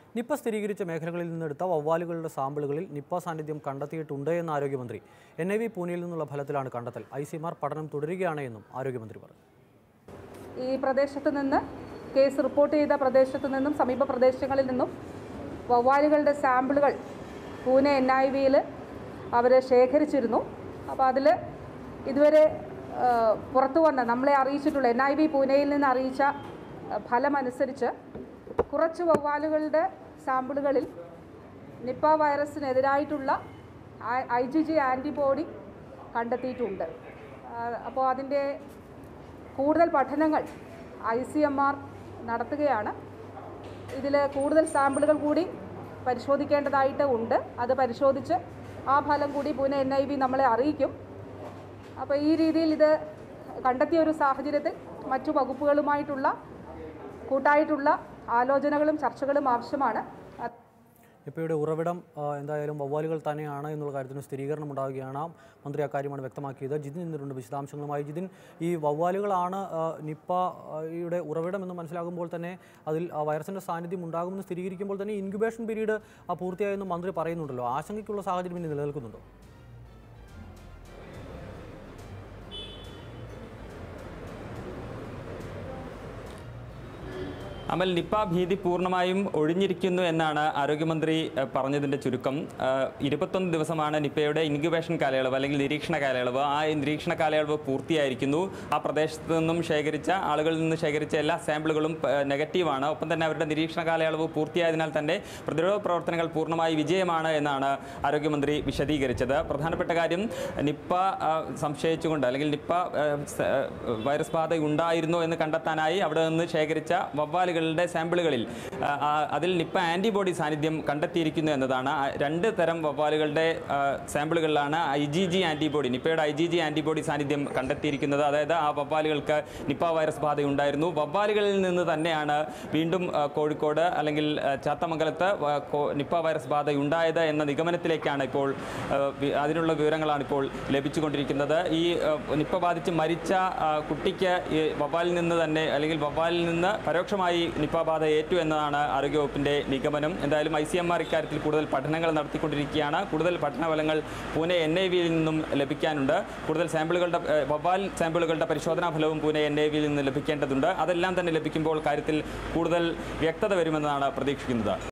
Nipah സ്ഥിരീകരിച്ച മേഖലകളിൽ നിന്നെടുത്ത വവ്വാലുകളുടെ സാമ്പിളുകളിൽ നിപ്പ സാന്നിധ്യം കണ്ടെത്തിയിട്ടുണ്ട് എന്ന് ആരോഗ്യമന്ത്രി എൻ ഐ വി പൂനെയിൽ നിന്നുള്ള ഫലത്തിലാണ് കണ്ടെത്തൽ ഐ സിമാർ പഠനം തുടരുകയാണ് എന്നും ആരോഗ്യമന്ത്രി പറഞ്ഞു ഈ പ്രദേശത്ത് നിന്ന് കേസ് റിപ്പോർട്ട് ചെയ്ത പ്രദേശത്ത് നിന്നും സമീപ പ്രദേശങ്ങളിൽ നിന്നും വവ്വാലുകളുടെ സാമ്പിളുകൾ പൂനെ എൻ ഐ വിയിൽ അവർ ശേഖരിച്ചിരുന്നു അപ്പോൾ അതിൽ ഇതുവരെ ആ, പുറത്തു വന്ന നമ്മളെ അറിയിച്ചിട്ടുള്ള എൻ ഐ വി പൂനെയിൽ നിന്ന് അറിയിച്ച ആ, ഫലമനുസരിച്ച് കുറച്ച് വവ്വാലുകളുടെ സാമ്പിളുകളിൽ നിപ്പ വൈറസിനെതിരായിട്ടുള്ള ഐ ജി ജി ആൻറ്റിബോഡി കണ്ടെത്തിയിട്ടുണ്ട് ആ, അപ്പോൾ അതിൻ്റെ കൂടുതൽ പഠനങ്ങൾ ഐ സി എം ആർ നടത്തുകയാണ് ഇതിൽ കൂടുതൽ സാമ്പിളുകൾ കൂടി പരിശോധിക്കേണ്ടതായിട്ട് ഉണ്ട് അത് പരിശോധിച്ച് ആ ഫലം കൂടി പൂനെ എൻ ഐ വി നമ്മളെ അറിയിക്കും അപ്പോൾ ഈ രീതിയിൽ ഇത് കണ്ടെത്തിയ ഒരു സാഹചര്യത്തിൽ മറ്റു വകുപ്പുകളുമായിട്ടുള്ള കൂട്ടായിട്ടുള്ള ആലോചനകളും ചർച്ചകളും ആവശ്യമാണ് അത് നിപ്പയുടെ ഉറവിടം ആ, എന്തായാലും വവ്വാലുകൾ തന്നെയാണ് എന്നുള്ള കാര്യത്തിന് സ്ഥിരീകരണം ഉണ്ടാവുകയാണ് മന്ത്രി അക്കാര്യമാണ് വ്യക്തമാക്കിയത് ജിതിൻ ഇന്നിട്ടുണ്ട് വിശദാംശങ്ങളുമായി ജിതിൻ ഈ വവ്വാലുകളാണ് ആ, നിപ്പ ആ, യുടെ ഉറവിടം എന്ന് മനസ്സിലാകുമ്പോൾ തന്നെ അതിൽ ആ വൈറസിൻ്റെ സാന്നിധ്യം ഉണ്ടാകുമെന്ന് സ്ഥിരീകരിക്കുമ്പോൾ തന്നെ ഇൻക്യുബേഷൻ പീരീഡ് ആ, പൂർത്തിയായെന്ന് മന്ത്രി പറയുന്നുണ്ടല്ലോ ആശങ്കയ്ക്കുള്ള സാഹചര്യം ഇനി നിലനിൽക്കുന്നുണ്ടോ അമൽ നിപ്പ ഭീതി പൂർണ്ണമായും ഒഴിഞ്ഞിരിക്കുന്നു എന്നാണ് ആരോഗ്യമന്ത്രി ഏഹ്, പറഞ്ഞതിൻ്റെ ചുരുക്കം ഏഹ്, ഇരുപത്തൊന്ന് ദിവസമാണ് നിപ്പയുടെ ഇൻക്യുബേഷൻ കാലയളവ് അല്ലെങ്കിൽ നിരീക്ഷണ കാലയളവ് ആ നിരീക്ഷണ കാലയളവ് പൂർത്തിയായിരിക്കുന്നു ആ പ്രദേശത്ത് നിന്നും ശേഖരിച്ച ആളുകളിൽ നിന്ന് ശേഖരിച്ച എല്ലാ സാമ്പിളുകളും ഏഹ്, നെഗറ്റീവാണ് ഒപ്പം തന്നെ അവരുടെ നിരീക്ഷണ കാലയളവ് പൂർത്തിയായതിനാൽ തന്നെ പ്രതിരോധ പ്രവർത്തനങ്ങൾ പൂർണ്ണമായി വിജയമാണ് എന്നാണ് ആരോഗ്യമന്ത്രി വിശദീകരിച്ചത് പ്രധാനപ്പെട്ട കാര്യം നിപ്പ ആ, സംശയിച്ചുകൊണ്ട് അല്ലെങ്കിൽ നിപ്പ ആ, സ- ആ, വൈറസ് ബാധ ഉണ്ടായിരുന്നോ എന്ന് കണ്ടെത്താനായി അവിടെ നിന്ന് ശേഖരിച്ച വവ്വാലുകളുടെ സാമ്പിളുകളിൽ ആ, ആ, അതിൽ നിപ്പ ആൻറ്റിബോഡി സാന്നിധ്യം കണ്ടെത്തിയിരിക്കുന്നു എന്നതാണ് ആ, രണ്ട് തരം വവ്വാലുകളുടെ ആ, സാമ്പിളുകളിലാണ് ഐ ജി ജി ആൻറ്റിബോഡി നിപ്പയുടെ ഐ ജി ജി ആൻറ്റിബോഡി സാന്നിധ്യം കണ്ടെത്തിയിരിക്കുന്നത് അതായത് ആ വവ്വാലുകൾക്ക് നിപ്പ വൈറസ് ബാധ ഉണ്ടായിരുന്നു വവ്വാലുകളിൽ നിന്ന് തന്നെയാണ് വീണ്ടും ആ, കോഴിക്കോട് അല്ലെങ്കിൽ ആ, ചാത്തമംഗലത്ത് വ- കോ- നിപ്പ വൈറസ് ബാധ ഉണ്ടായത് എന്ന നിഗമനത്തിലേക്കാണ് ഇപ്പോൾ ആ, വി- അതിനുള്ള വിവരങ്ങളാണ് ഇപ്പോൾ ലഭിച്ചുകൊണ്ടിരിക്കുന്നത് ഈ ആ, നിപ്പ ബാധിച്ച് മരിച്ച ആ, കുട്ടിക്ക് ഈ വവ്വാലിൽ നിന്ന് തന്നെ അല്ലെങ്കിൽ വവ്വാലിൽ നിന്ന് പരോക്ഷമായി നിപ്പ ബാധ ഏറ്റു എന്നതാണ് ആരോഗ്യവകുപ്പിന്റെ നിഗമനം എന്തായാലും ഐ സി എം ആർ ഇക്കാര്യത്തിൽ കൂടുതൽ പഠനങ്ങൾ നടത്തിക്കൊണ്ടിരിക്കുകയാണ് കൂടുതൽ പഠനഫലങ്ങൾ പൂനെ എൻ ഐ വിയിൽ നിന്നും ലഭിക്കാനുണ്ട് കൂടുതൽ സാമ്പിളുകളുടെ ഏ, വവ്വാൽ സാമ്പിളുകളുടെ പരിശോധനാ ഫലവും പൂനെ എൻ ഐ വിയിൽ നിന്ന് ലഭിക്കേണ്ടതുണ്ട് അതെല്ലാം തന്നെ ലഭിക്കുമ്പോൾ കാര്യത്തിൽ കൂടുതൽ വ്യക്തത വരുമെന്നാണ് പ്രതീക്ഷിക്കുന്നത്